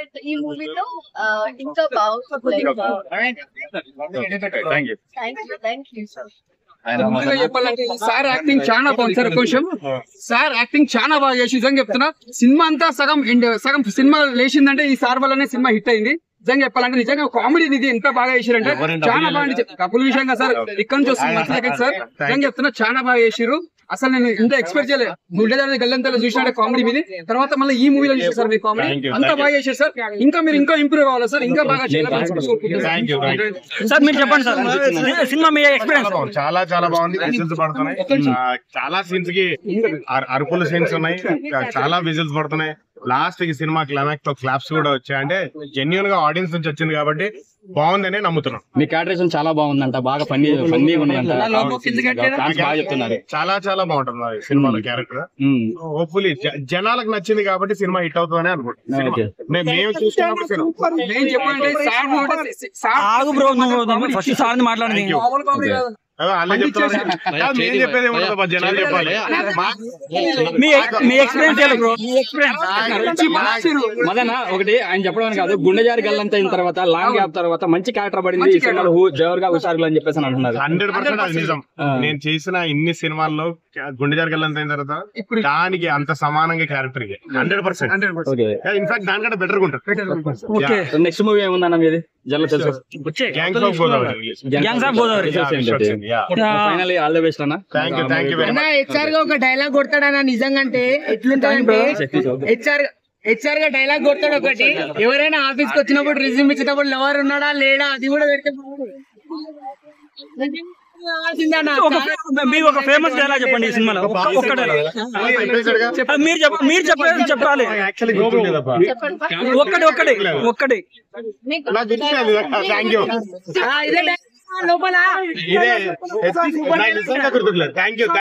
ఈ మూవీలో ఇంకా బాగుంది thank you thank you thank you ముందుగా చెప్పాలంటే సార్ యాక్టింగ్ చాలా బాగుంది సార్ కొంచెం సార్ యాక్టింగ్ చాలా బాగా చేసి నిజంగా చెప్తున్నా సినిమా అంతా సగం ఎండ్ సగం సినిమా లేచిందంటే ఈ సార్ వల్లనే సినిమా హిట్ అయింది నిజంగా చెప్పాలంటే నిజంగా కామెడీ ఇది ఎంత బాగా చేసిరంటే చాలా బాగా కపుల్ విషయంగా సార్ ఇక్కడ నుంచి వస్తుంది మంచి దగ్గర సార్ నిజంగా చెప్తున్నా చాలా బాగా చేసిరు అసలు నేను ఇంత ఎక్స్పెక్ట్ చేయలేదు గుడ్డదారి గల్లంతలో చూసినట్టే కామెడీ మీది తర్వాత మళ్ళీ ఈ మూవీలో చూసారు సార్ మీ Thank కామెడీ you, అంతా thank బాగా చేశారు సార్ ఇంకా మీరు ఇంకా ఇంప్రూవ్ అవ్వాలి సార్ ఇంకా బాగా thank you thank you sir మీరు చెప్పండి సార్ సినిమా మీ ఎక్స్పీరియన్స్ బాగుంది. చాలా చాలా బాగుంది విజిల్స్ పడుతున్నాయి ఆ, చాలా సీన్స్ కి అర- అరుపుల సీన్స్ ఉన్నాయి చాలా విజిల్స్ పడుతున్నాయి లాస్ట్ కి సినిమా క్లైమాక్స్ లో క్లాప్స్ కూడా వచ్చాయి అంటే జెన్యున్ గా ఆడియన్స్ నుంచి వచ్చింది కాబట్టి బాగుందని నమ్ముతున్నాం మీ క్యాటరేషన్ చాలా బాగుందంట బాగా ఫన్నీ ఫన్నీగా ఉన్నాయంట ఫ్యాన్స్ బాగా చెప్తున్నారు చాలా చాలా బాగుంటుంది అది సినిమాలో క్యారెక్టర్ ఉమ్. హోప్ఫుల్లీ జనాలకు నచ్చింది కాబట్టి సినిమా హిట్ అవుతుందని అనుకుంటున్నాం Okay. మే- మేము చూస్తున్నప్పుడు సినిమా నేను చెప్పాలంటే సార్ కూడా- సార్ ఆగు బ్రో నువ్వు ఫస్ట్ సార్ మాట్లాడింది మామూలు కామెడీ కాదు. అదే వాళ్ళే చెప్తున్నారు కాదు, మేము చెప్పేది ఏముండదు బా, జనాలు చెప్పాలి మీ మీ ఎక్స్పీరియన్స్ ఎలా బ్రో మీ ఎక్స్పీరియన్స్ వచ్చి మార్చిరు. మదన ఒకటి ఆయన చెప్పడం కాదు గుండె జారి గల్లంత అయిన తర్వాత లాంగ్ గ్యాప్ తర్వాత మంచి క్యారెక్టర్ పడింది ఈ సినిమాలో హూ- జోరుగా హుషారుగా అని చెప్పేసి అని అంటున్నారు హండ్రెడ్ పర్సెంట్ అది నిజం ఆ. నేను చేసిన ఇన్ని సినిమాల్లో గుండె జరగలంత అయిన తర్వాత ఇప్పుడు దానికి అంత సమానంగా క్యారెక్టర్ కి హండ్రెడ్ పర్సెంట్ 100%. ఓకే ఇన్ఫాక్ట్ దానికంటే బెటర్ ఉంటుంది ఓకే నెక్స్ట్ మూవీ ఏముందన్న మీది జల్ల తెలుసు gangs of Godavari Gangs of Godavari. Finally all the best అన్న thank you thank you very అన్న మచ్ హెచ్ఆర్ గా ఒక డైలాగ్ కొడతాడన్న నిజంగంటే ఎట్లుంటాడంటే హెచ్ఆర్ హెచ్ఆర్ గా డైలాగ్ కొడతాడు ఒకటి ఎవరైనా ఆఫీస్ కి వచ్చినప్పుడు రిజ్యూమ్ ఇచ్చేటప్పుడు లవర్ ఉన్నాడా లేడా అది కూడా పెడితే బాగుండు. రావాల్సిందన్న. ఒక ఫే- మీరు ఒక ఫేమస్ డైలాగ్ చెప్పండి ఈ సినిమాలో ఒక్క- ఒక్క డైలాగ్ మీరు చెప్ప మీరు చెప్ప చెప్పాలి యాక్చువల్లీ గుర్తులేదబ్బా ఒక్కటి ఒక్కటి ఒక్కటి మీకు నాకు గుర్తులేదు థ్యాంక్ యూ ఆ, ఇదే dialogue లోపల ఇదే నాకు నిజంగా గుర్తులేదు థ్యాంక్ యూ